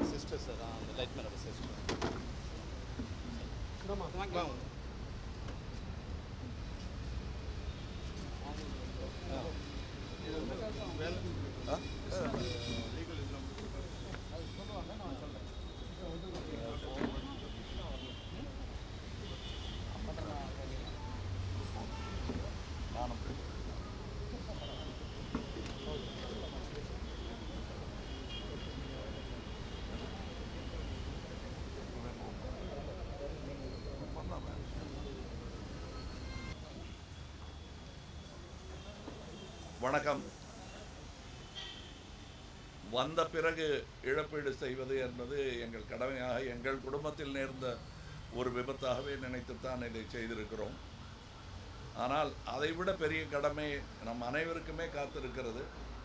Sister sir அந்த light மேனோட sister வாங்க வணக்கம் வந்த பிறகு இழப்பீடு செய்வது என்பது எங்கள் கடமையாக எங்கள் குடும்பத்தில் நேர்ந்த ஒரு விபத்தாகவே நினைத்துத்தான் இதை செய்திருக்கிறோம் ஆனால் அதைவிட பெரிய கடமை நம் அனைவருக்குமே காத்திருக்கிறது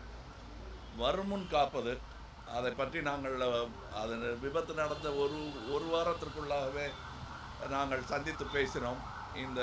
வருமுன் காப்பது அதை பற்றி நாங்கள் அது விபத்து நடந்த ஒரு ஒரு வாரத்திற்குள்ளாகவே நாங்கள் சந்தித்து பேசினோம் இந்த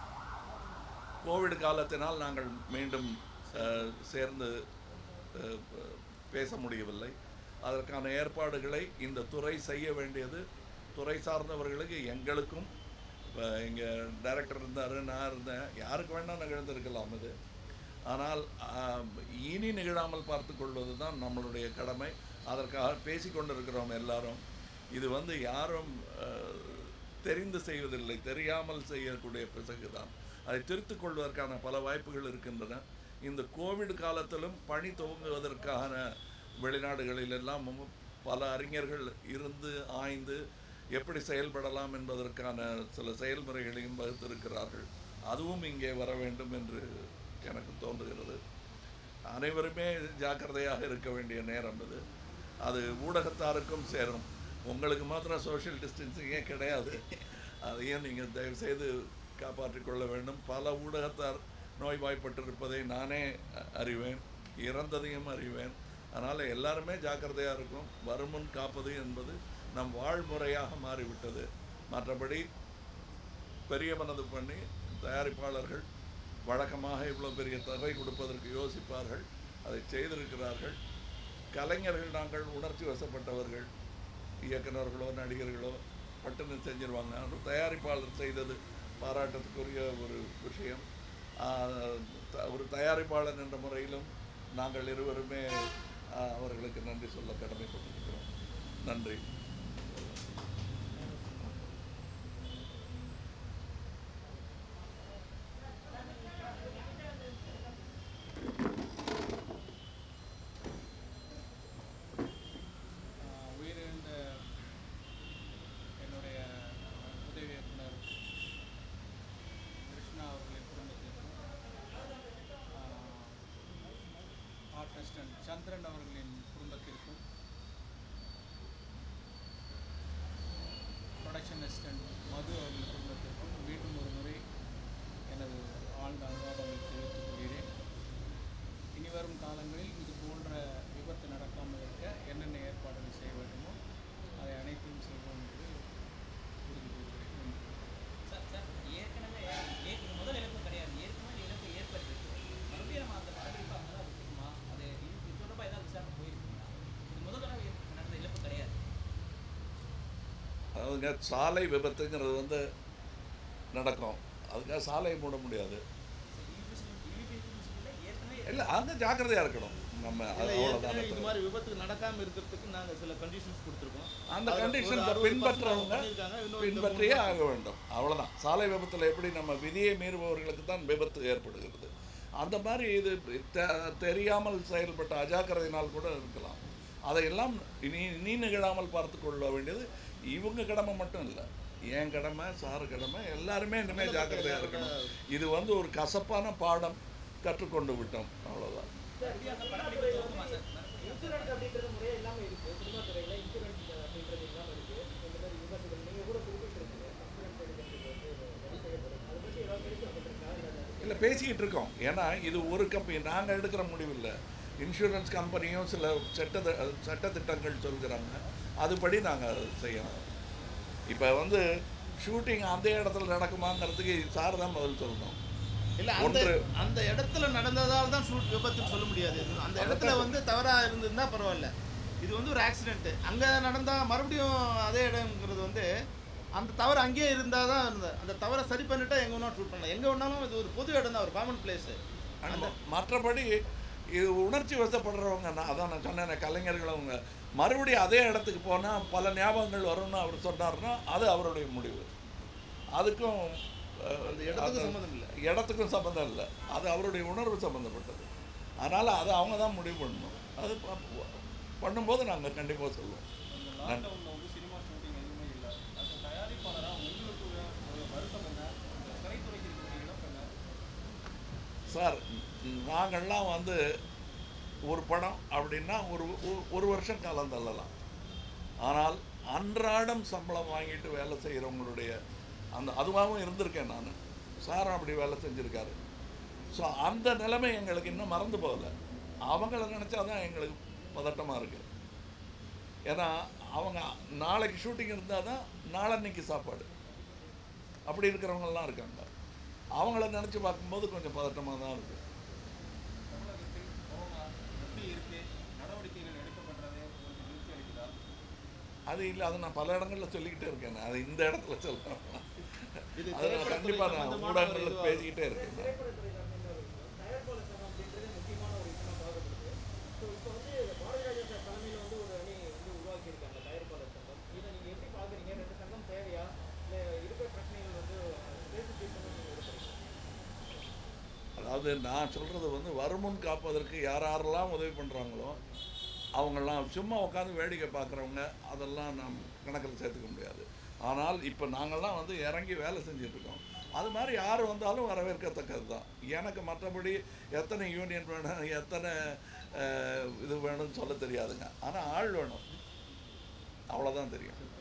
கோவிட் காலத்தினால் நாங்கள் மீண்டும் அஹ், சேர்ந்து அஹ், பேச முடியவில்லை அதற்கான ஏற்பாடுகளை இந்த துறை செய்ய வேண்டியது துறை சார்ந்தவர்களுக்கு எங்களுக்கும் இங்கே டைரக்டர் இருந்தார் நான் இருந்தேன் யாருக்கு வேணால் நிகழ்ந்திருக்கலாம் இது ஆனால் ஆம், இனி நிகழாமல் பார்த்து கொள்வது தான் நம்மளுடைய கடமை அதற்காக பேசிக்கொண்டிருக்கிறோம் எல்லாரும் இது வந்து யாரும் அஹ், தெரிந்து செய்வதில்லை தெரியாமல் செய்யக்கூடிய பிசகு தான் அதை திருத்திக் கொள்வதற்கான பல வாய்ப்புகள் இருக்கின்றன இந்த கோவிட் காலத்திலும் பணி துவங்குவதற்கான வெளிநாடுகளில் எல்லாம் பல அறிஞர்கள் இருந்து ஆய்ந்து எப்படி செயல்படலாம் என்பதற்கான சில செயல்முறைகளையும் வகுத்திருக்கிறார்கள் அதுவும் இங்கே வர வேண்டும் என்று எனக்கு தோன்றுகிறது அனைவருமே ஜாக்கிரதையாக இருக்க வேண்டிய நேரம் இது அது ஊடகத்தாருக்கும் சேரும் உங்களுக்கு மாத்திரம் சோஷியல் டிஸ்டன்சிங்கே கிடையாது அதையும் நீங்கள் தயவுசெய்து காப்பாற்றிக் கொள்ள வேண்டும் பல ஊடகத்தார் நோய்வாய்ப்பட்டிருப்பதை நானே அ- அறிவேன் இறந்ததையும் அறிவேன் அதனால் எல்லாருமே ஜாக்கிரதையாக இருக்கும் வருமுன் காப்பது என்பது நம் வாழ்முறையாக மாறிவிட்டது மற்றபடி பெரிய மனது பண்ணி தயாரிப்பாளர்கள் வழக்கமாக இவ்வளோ பெரிய தொகை கொடுப்பதற்கு யோசிப்பார்கள் அதை செய்திருக்கிறார்கள் கலைஞர்கள் நாங்கள் உணர்ச்சி வசப்பட்டவர்கள் இயக்குனர்களோ நடிகர்களோ பட்டுன்னு செஞ்சிருவாங்க ஆனால் தயாரிப்பாளர் செய்தது பாராட்டத்துக்குரிய ஒரு விஷயம் ஆஹ், த- ஒரு தயாரிப்பாளர் என்ற முறையிலும் நாங்கள் இருவருமே ஆஹ், அவர்களுக்கு நன்றி சொல்ல கடமைப்பட்டிருக்கிறோம் நன்றி ஆஹ் உயிரிழந்த என்னுடைய உதவி இயக்குனர் கிருஷ்ணா அவர்களின் குடும்பத்திற்கும் ஆர்ட் அசிஸ்டன்ட் சந்திரன் அவர்களின் குடும்பத்திற்கும் ப்ரொடக்ஷன் அசிஸ்டன்ட் மது அவர்களின் குடும்பத்திற்கும் மீண்டும் ஒரு முறை எனது ஆழ்ந்த அனுதாபங்களை தெரிவித்துக் கொள்கிறேன் இனி வரும் காலங்களில் இது போன்ற விபத்து நடக்காமல் இருக்க என்னென்ன ஏற்பாடுகள் செய்ய வேண்டுமோ அதை அனைத்தையும் செய்வோம் என்று உறுதி கூறுகிறேன் நன்றி. சார் சார் ஏற்கனவே ஏற்க முதல் இழப்பு கிடையாது ஏற்கனவே இழப்பு ஏற்பட்டிருக்கு மறுபடியும் நம்ம அந்த படப்பிடிப்பு அங்கே தான் விட்டுருமா அது இது இது தொடர்பாக ஏதாவது விசாரணை போயிருக்குங்களா இது முதல் தடவை நடந்த இழப்பு கிடையாது அதாவதுங்க சாலை விபத்துங்கிறது வந்து நடக்கும் அதுக்காக சாலையை மூட முடியாது ஏற்கனவே இல்லை அங்கே ஜாக்கிரதையாக இருக்கணும் நம்ம அது இல்ல, அவ்வளோதான் ஏற்கனவே இது மாதிரி விபத்து நடக்காம இருக்கிறதுக்கு நாங்க சில கண்டிஷன்ஸ் கொடுத்துருக்கோம் அந்த அதுல ஒரு கண்டிஷன்ஸை 60% பின்பற்றவங்க பண்ணியிருக்காங்க. இன்னும் இந்த பின்பற்றியே ஆக வேண்டும் அவ்வளோதான் சாலை விபத்தில் எப்படி நம்ம விதியை மீறுபவர்களுக்கு தான் விபத்து ஏற்படுகிறது அந்த மாதிரி இது தெ- தெரியாமல் செயல்பட்ட அஜாக்கிரதையினால் கூட இருக்கலாம் அதையெல்லாம் இனி இனி நிகழாமல் பார்த்து கொள்ள வேண்டியது இவங்க கடமை மட்டும் இல்லை என் கடமை சார் கடமை எல்லாருமே இனிமேல் ஜாக்கிரதையாக இருக்கணும் இது வந்து ஒரு கசப்பான பாடம் கற்றுக்கொண்டு விட்டோம் அவ்வளோதான் மறுபடியும் அந்த படப்பிடிப்பு துவங்குமா சார் இன்சூரன்ஸ் அப்படின்றது முறையே இல்லாம இருக்கு குடும்பத்துறையில இன்சூரன்ஸ் அப்படின்றது இல்லாம இருக்கு இந்த மாதிரி விபத்துகள் நீங்க கூட குறிப்பிட்டிருக்கீங்க இன்சூரன்ஸ் எடுக்கிறதுக்கு வந்து சரி செய்யப்படும் அதை பற்றி ஏதாவது பேசப்பட்டிருக்கா இல்லை இல்லை பேசிக்கிட்டு இருக்கோம் ஏன்னா இது ஒரு கம்பெனி நாங்கள் எடுக்கிற முடிவில்லை இன்சூரன்ஸ் கம்பெனியும் சில சட்ட சட்டத்திட்டங்கள் சொல்கிறாங்க அதுபடி நாங்கள் செய்யணும் இப்போ வந்து ஷூட்டிங் அந்த இடத்துல நடக்குமாங்கிறதுக்கு சார் தான் பதில் சொல்லணும் இல்ல அந்த ஒன்று. அந்த இடத்துல நடந்ததால தான் ஷூட் விபத்துன்னு சொல்ல முடியாது அந்த இடத்துல வந்து தவறா இருந்திருந்தா பரவாயில்ல இது வந்து ஒரு ஆக்சிடென்ட்டு அங்கே நடந்தால் மறுபடியும் அதே இடம்ங்கிறது வந்து அந்த தவறு அங்கேயே இருந்தால் தான் இருந்தது அந்த தவறை சரி பண்ணிட்டா எங்கே வேணாலும் ஷூட் பண்ணலாம் எங்கே வேணாலும் இது ஒரு பொது இடம் தான் ஒரு காமன் பிளேஸு அந்த மற்றபடி இது உணர்ச்சி வசப்படுறவங்க நான் அதான் நான் சொன்னேன் கலைஞர்கள் அவங்க மறுபடியும் அதே இடத்துக்கு போனால் பல ஞாபகங்கள் வரும்னு அவர் சொன்னார்னா அது அவருடைய முடிவு அதுக்கும் அஹ், அந்த இடத்துக்கும் அது- சம்மந்தம் இல்லை. இடத்துக்கும் சம்மந்தம் இல்லை அது அவருடைய உணர்வு சம்மந்தப்பட்டது அதனால் அதை அவங்க தான் முடிவு பண்ணணும் அது ப- ப- பண்ணும்போது நாங்கள் கண்டிப்பாக சொல்லுவோம் இந்த லாக்டவுனில் வந்து சினிமா ஷூட்டிங் எதுவுமே இல்லை அந்த தயாரிப்பாளராக உங்களுக்கு ஒரு ஒரு வருத்தம் என்ன அந்த திரைத்துறைக்கு இருக்கக்கூடிய இழப்பு என்ன சார் நாங்கள்லாம் வந்து ஒரு படம் அப்படின்னா ஒரு ஒரு- ஒரு வருஷம் காலம் தள்ளலாம் ஆனால் அன்றாடம் சம்பளம் வாங்கிட்டு வேலை செய்கிறவங்களுடைய அந்த அதுவாகவும் இருந்திருக்கேன் நான் சாரும் அப்படி வேலை செஞ்சுருக்காரு ஸோ அந்த நிலைமை எங்களுக்கு இன்னும் மறந்து போகல அவங்கள நினச்சா தான் எங்களுக்கு பதட்டமாக இருக்குது ஏன்னா அவங்க நாளைக்கு ஷூட்டிங் இருந்தால் தான் நாளன்னைக்கு சாப்பாடு அப்படி இருக்கிறவங்கெல்லாம் இருக்காங்க அவங்கள நினச்சி பார்க்கும்போது கொஞ்சம் பதட்டமாக தான் இருக்குது தமிழகத்தில் கொரோனா எப்படி இருக்கு நடவடிக்கைகள் எடுக்கப்படுறது உங்களுக்கு திருப்தி அளிக்குதா அது இல்லை அதை நான் பல இடங்களில் சொல்லிக்கிட்டே இருக்கேன் அது இந்த இடத்துல சொல்கிறேன் இது அதை நான் கண்டிப்பாக நான் சம்பந்தமான ஒரு ஊடகங்களில் இதுவா பேசிக்கிட்டே இருக்கேன் நான். திரைப்படத்துறை சார்ந்த தயாரிப்பாளர் சங்கம் அப்படின்றது முக்கியமான ஒரு விஷயமா பார்க்கப்படுது ஸோ இப்போ வந்து பாரதி ராஜா சார் தலைமையில் வந்து ஒரு அணி வந்து உருவாக்கியிருக்காங்க தயாரிப்பாளர் சங்கம் இதை நீங்கள் எப்படி பார்க்குறீங்க ரெண்டு சங்கம் தேவையா இல்லை இருக்கிற பிரச்சனைகள் வந்து பேசி தீர்க்கணும்னு நீங்கள் விரும்புறீங்க அதாவது நான் சொல்கிறது வந்து வருமுன் காப்பதற்கு யார் யாரெல்லாம் உதவி பண்ணுறாங்களோ அவங்கெல்லாம் சும்மா உட்காந்து வேடிக்கை பார்க்குறவங்க அதெல்லாம் நாம் கணக்கில் சேர்த்துக்க முடியாது ஆனால் இப்போ நாங்கள்லாம் வந்து இறங்கி வேலை செஞ்சுட்டு இருக்கோம் அது மாதிரி யார் வந்தாலும் வரவேற்கத்தக்கது தான் எனக்கு மற்றபடி எத்தனை யூனியன் வேணும் எத்தனை அஹ், இது வேணும்னு சொல்ல தெரியாதுங்க ஆனால் ஆள் வேணும் அவ்வளோதான் தெரியும்